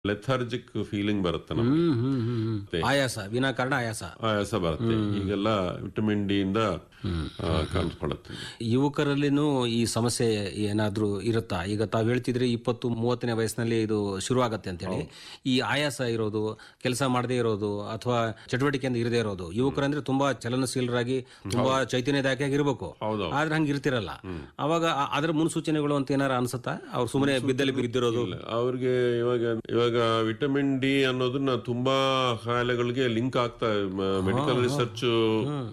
Lethargic feeling ಬರುತ್ತೆ ನಮ್ಗೆ ಹ್ಮ್ ಹ್ಮ್ ಹ್ಮ್ ಹ್ಮ್. ಆಯಾಸ ವಿನಾಕಾರಣ ಆಯಾಸ ಆಯಾಸ ಬರುತ್ತೆ ಈಗೆಲ್ಲ ವಿಟಮಿನ್ ಡಿ ಇಂದ ಆ, ಕಾಣಿಸ್ಕೊಳ್ಳುತ್ತೆ ಯುವಕರಲ್ಲಿನೂ ಈ ಸಮಸ್ಯೆ ಏನಾದ್ರೂ ಇರುತ್ತಾ ಈಗ ತಾವ್ ಹೇಳ್ತಿದ್ರಿ ಇಪ್ಪತ್ತು ಮೂವತ್ತನೇ ವಯಸ್ಸಿನಲ್ಲಿ ಇದು ಶುರು ಆಗತ್ತೆ ಅಂತ ಹೇಳಿ ಈ ಆಯಾಸ ಇರೋದು ಕೆಲಸ ಮಾಡದೇ ಇರೋದು ಅಥವಾ ಚಟುವಟಿಕೆಯಿಂದ ಇರದೇ ಇರೋದು ಯುವಕರಂದ್ರೆ ತುಂಬಾ ಚಲನಶೀಲರಾಗಿ ತುಂಬಾ ಚೈತನ್ಯದಾಯಕ ಇರಬೇಕು ಹೌದು ಆದ್ರೆ ಹಂಗ ಇರ್ತಿರಲ್ಲ ಅವಾಗ ಆ- ಅದ್ರ ಮುನ್ಸೂಚನೆಗಳು ಅಂತ ಏನಾರ ಅನ್ಸುತ್ತಾ ಅವ್ರು ಸುಮ್ಮನೆ ಬಿದ್ದಲ್ಲಿ ಬಿದ್ದಿರೋದು ಅವ್ರಿಗೆ ಇವಾಗ ಇವಾಗ ವಿಟಮಿನ್ ಡಿ ಅನ್ನೋದನ್ನ ತುಂಬಾ ಕಾಯಿಲೆಗಳಿಗೆ ಲಿಂಕ್ ಆಗ್ತಾ ಮೆಡಿಕಲ್ ರಿಸರ್ಚ್